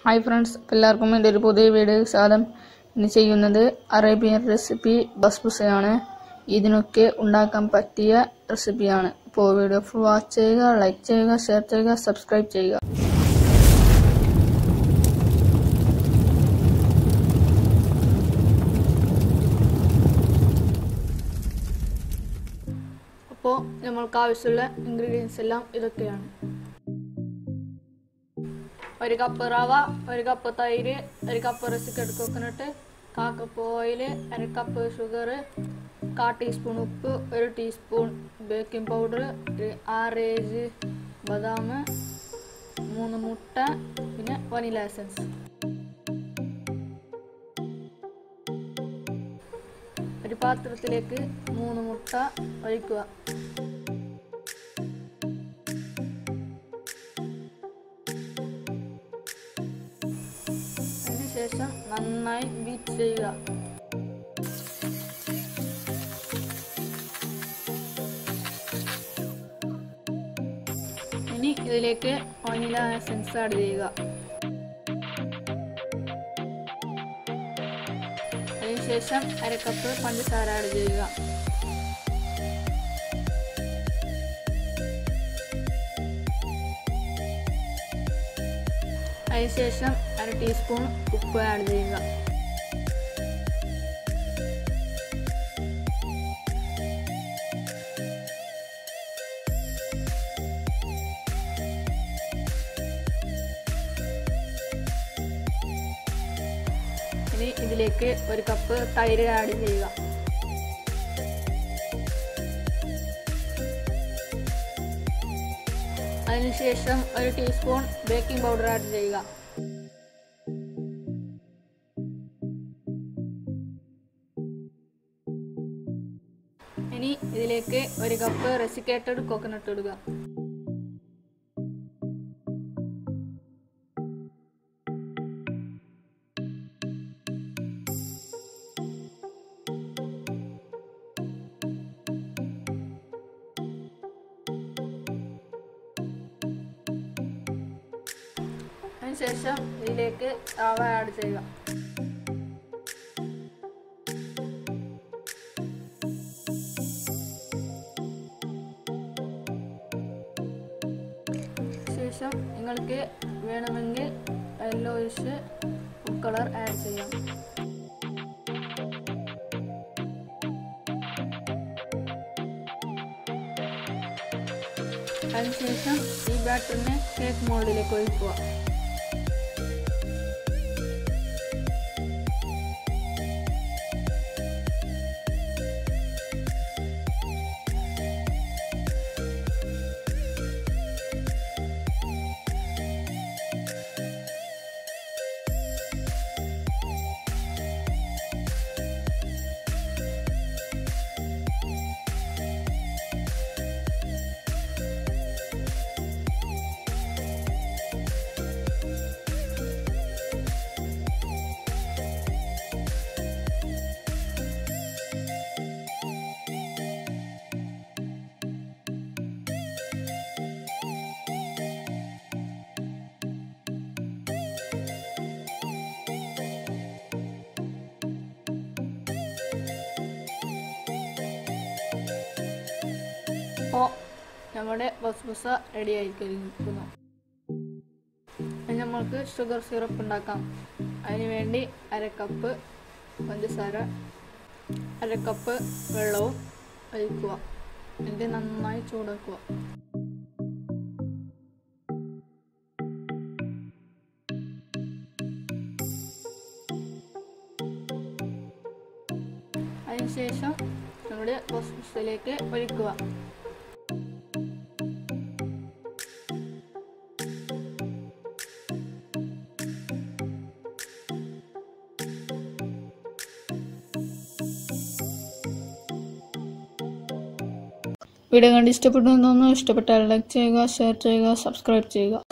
hi friends എല്ലാവർക്കും എൻ്റെ ഒരു പുതിയ വീഡിയോ സ്വാഗതം ഇന്ന് ചെയ്യുന്നത് അറേബ്യൻ റെസിപ്പി ബസ്ബുസയാണ് ഇതിനൊക്കെ ഉണ്ടാക്കാൻ പറ്റിയ റെസിപ്പിയാണ് ഇപ്പോൾ വീഡിയോ ഫുൾ വാച്ച് ചെയ്യുക ലൈക്ക് ചെയ്യുക ഷെയർ ചെയ്യുക സബ്സ്ക്രൈബ് ചെയ്യുക അപ്പോൾ നമ്മൾക്ക് ആവശ്യമുള്ള ഇൻഗ്രീഡിയൻസ് എല്ലാം ഇതൊക്കെയാണ് ഒരു കപ്പ് റവ ഒരു കപ്പ് തൈര് ഒരു കപ്പ് റെസിക്കട്ട് കോക്കനട്ട് കാ കപ്പ് ഓയിൽ അര കപ്പ് ഷുഗർ കാ ടീസ്പൂൺ ഉപ്പ് ഒരു ടീസ്പൂൺ ബേക്കിംഗ് പൗഡർ ഒരു ആറേഴ് ബദാം മൂന്ന് മുട്ട പിന്നെ വനില എസൻസ് ഒരു പാത്രത്തിലേക്ക് മൂന്ന് മുട്ട ഒഴിക്കുക അതിനുശേഷം നന്നായി ബീറ്റ് ചെയ്യുക ഇനി ഇതിലേക്ക് വനില എസൻസ് ആഡ് ചെയ്യുക അതിനുശേഷം അര കപ്പ് പഞ്ചസാര ആഡ് ചെയ്യുക അതിനുശേഷം അര ടീസ്പൂൺ ഉപ്പ് ആഡ് ചെയ്യുക ഇനി ഇതിലേക്ക് ഒരു കപ്പ് തൈര് ആഡ് ചെയ്യുക അതിനുശേഷം ഒരു ടീസ്പൂൺ ബേക്കിംഗ് പൗഡർ ആഡ് ചെയ്യുക ഇനി ഇതിലേക്ക് ഒരു കപ്പ് റെസിക്കേറ്റഡ് കോക്കനട്ട് ഇടുക അതിനുശേഷം ഇതിലേക്ക് റവ ആഡ് ചെയ്യുക ശേഷം നിങ്ങൾക്ക് വേണമെങ്കിൽ യെല്ലോയിഷ് ഫുഡ് കളർ ആഡ് ചെയ്യാം അതിനുശേഷം ഈ ബാറ്ററിനെ കേക്ക് മോൾഡിലേക്ക് ഒഴിക്കുക അപ്പോൾ നമ്മുടെ ബസ്ബുസ റെഡി ആയിരിക്കുന്നു നമ്മൾക്ക് ഷുഗർ സിറപ്പ് ഉണ്ടാക്കാം അതിന് വേണ്ടി അര കപ്പ് പഞ്ചസാര അര കപ്പ് വെള്ളവും ഒഴിക്കുക എന്നിട്ട് നന്നായി ചൂടാക്കുക അതിനുശേഷം നമ്മുടെ ബസ്ബുസിലേക്ക് ഒഴിക്കുക വീഡിയോ കണ്ട് ഇഷ്ടപ്പെട്ടു എന്ന് തോന്നുന്നു ഇഷ്ടപ്പെട്ടാൽ ലൈക്ക് ചെയ്യുക ഷെയർ ചെയ്യുക സബ്സ്ക്രൈബ് ചെയ്യുക